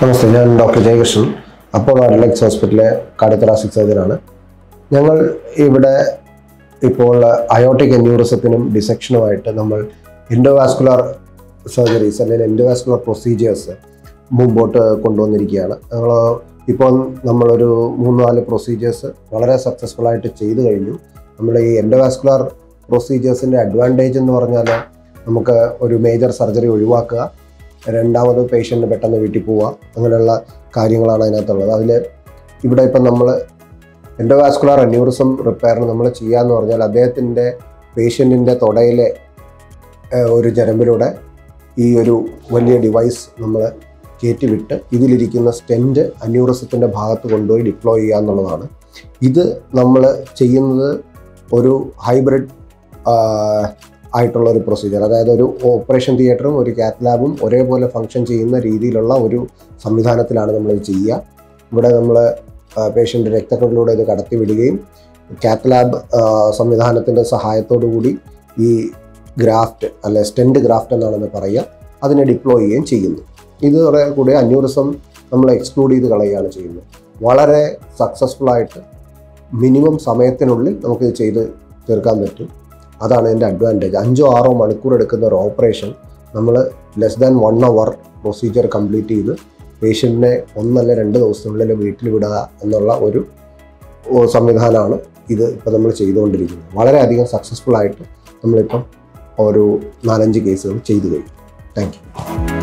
നമസ്തേ ഞാൻ ഡോക്ടർ ജയകൃഷ്ണൻ അപ്പോൾ അഡ്ലക്സ് ഹോസ്പിറ്റലിലെ കാർഡിയോത്തറാസിക് സർജനാണ് ഞങ്ങൾ ഇവിടെ ഇപ്പോൾ അയോട്ടിക് എന്യൂറിസത്തിനും ഡിസെക്ഷനുമായിട്ട് നമ്മൾ എൻഡോവാസ്കുലർ സർജറീസ് അല്ലെങ്കിൽ എൻഡോവാസ്കുലർ പ്രൊസീജിയേഴ്സ് മുമ്പോട്ട് കൊണ്ടുവന്നിരിക്കുകയാണ് ഞങ്ങൾ ഇപ്പോൾ നമ്മളൊരു മൂന്ന് നാല് പ്രൊസീജിയേഴ്സ് വളരെ സക്സസ്ഫുൾ ആയിട്ട് ചെയ്തു കഴിഞ്ഞു നമ്മൾ ഈ എൻഡോവാസ്കുലർ പ്രൊസീജിയേഴ്സിൻ്റെ അഡ്വാൻറ്റേജ് എന്ന് പറഞ്ഞാൽ നമുക്ക് ഒരു മേജർ സർജറി ഒഴിവാക്കുക രണ്ടാമത് പേഷ്യൻ്റ് പെട്ടെന്ന് വീട്ടിൽ പോവുക അങ്ങനെയുള്ള കാര്യങ്ങളാണ് അതിനകത്തുള്ളത് അതിൽ ഇവിടെ ഇപ്പം നമ്മൾ എൻഡോവാസ്കുലർ അന്യൂറിസം റിപ്പയറിന് നമ്മൾ ചെയ്യാന്ന് പറഞ്ഞാൽ അദ്ദേഹത്തിൻ്റെ പേഷ്യൻറ്റിൻ്റെ തുടയിലെ ഏഹ്, ഒരു ഞരമ്പിലൂടെ ഈ ഒരു വലിയ ഡിവൈസ് നമ്മൾ കയറ്റി വിട്ട് ഇതിലിരിക്കുന്ന സ്റ്റെൻറ്റ് അന്യൂറിസത്തിൻ്റെ ഭാഗത്ത് കൊണ്ടുപോയി ഡിപ്ലോയ് ചെയ്യുക എന്നുള്ളതാണ് ഇത് നമ്മൾ ചെയ്യുന്നത് ഒരു ഹൈബ്രിഡ് ആയിട്ടുള്ള ഒരു പ്രൊസീജിയർ അതായത് ഒരു ഓപ്പറേഷൻ തിയേറ്ററും ഒരു കാത്ത് ലാബും ഒരേപോലെ ഫങ്ഷൻ ചെയ്യുന്ന രീതിയിലുള്ള ഒരു സംവിധാനത്തിലാണ് നമ്മൾ ചെയ്യുക ഇവിടെ നമ്മൾ പേഷ്യൻ്റ് രക്തക്കൊഴിലൂടെ ഇത് കടത്തി വിടുകയും കാത്ത് ലാബ് സംവിധാനത്തിൻ്റെ സഹായത്തോടു കൂടി ഈ ഗ്രാഫ്റ്റ് അല്ലെ സ്റ്റെൻഡ് ഗ്രാഫ്റ്റ് എന്നാണെന്ന് പറയുക അതിനെ ഡിപ്ലോയ് ചെയ്യുകയും ചെയ്യുന്നു ഇത് കുറെ കൂടി അന്യൂറിസം നമ്മൾ എക്സ്ക്ലൂഡ് ചെയ്ത് കളയുകയാണ് ചെയ്യുന്നത് വളരെ സക്സസ്ഫുൾ ആയിട്ട് മിനിമം സമയത്തിനുള്ളിൽ നമുക്കിത് ചെയ്ത് തീർക്കാൻ പറ്റും അതാണ് ഇതിൻ്റെ അഡ്വാൻറ്റേജ് അഞ്ചോ ആറോ മണിക്കൂർ എടുക്കുന്ന ഒരു ഓപ്പറേഷൻ നമ്മൾ less than one hour procedure complete ചെയ്ത് പേഷ്യൻറ്റിനെ ഒന്നല്ല രണ്ട് ദിവസത്തിനുള്ളിൽ വീട്ടിൽ വിടുക എന്നുള്ള ഒരു ഓ, സംവിധാനമാണ് ഇത് ഇപ്പോൾ നമ്മൾ ചെയ്തുകൊണ്ടിരിക്കുന്നത് വളരെയധികം സക്സസ്ഫുൾ ആയിട്ട് നമ്മളിപ്പം ഒരു നാലഞ്ച് കേസുകൾ ചെയ്തു കഴിഞ്ഞു താങ്ക് യു